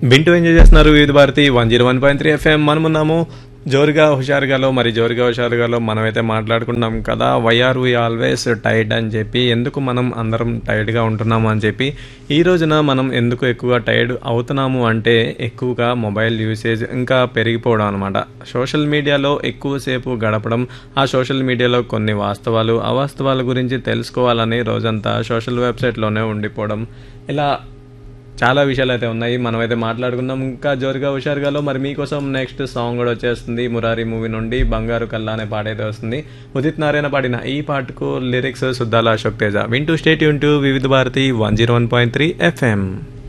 వింటూ ఎంజాయ్ చేస్తున్నారు Vividh Bharati one zero one point three FM మనమున్నాము జోరుగా హుషారుగాలో మరి జోరుగా హుషారుగాలో మనమైతే మాట్లాడుకున్నాం కదా వైఆర్ వి ఆల్వేస్ టైర్డ్ అని చెప్పి ఎందుకు మనం అందరం టైర్డ్గా ఉంటున్నాము అని చెప్పి ఈ రోజున మనం ఎందుకు ఎక్కువగా టైర్డ్ అవుతున్నాము అంటే ఎక్కువగా మొబైల్ యూసేజ్ ఇంకా పెరిగిపోవడం అనమాట సోషల్ మీడియాలో ఎక్కువసేపు గడపడం ఆ సోషల్ మీడియాలో కొన్ని వాస్తవాలు అవాస్తవాల గురించి తెలుసుకోవాలని రోజంతా సోషల్ వెబ్సైట్లోనే ఉండిపోవడం ఇలా చాలా విషయాలు అయితే ఉన్నాయి మనమైతే మాట్లాడుకుందాం ఇంకా జోరుగా హుషారుగాలో మరి మీకోసం నెక్స్ట్ సాంగ్ కూడా వచ్చేస్తుంది మురారి మూవీ నుండి బంగారు కల్లా అనే పాట అయితే వస్తుంది ఉదిత్ నారాయణ పాడిన ఈ పాటకు లిరిక్స్ సుద్దాల అశోక్ తేజ వింటూ స్టేట్ యూన్ to Vividh Bharati one zero one point three FM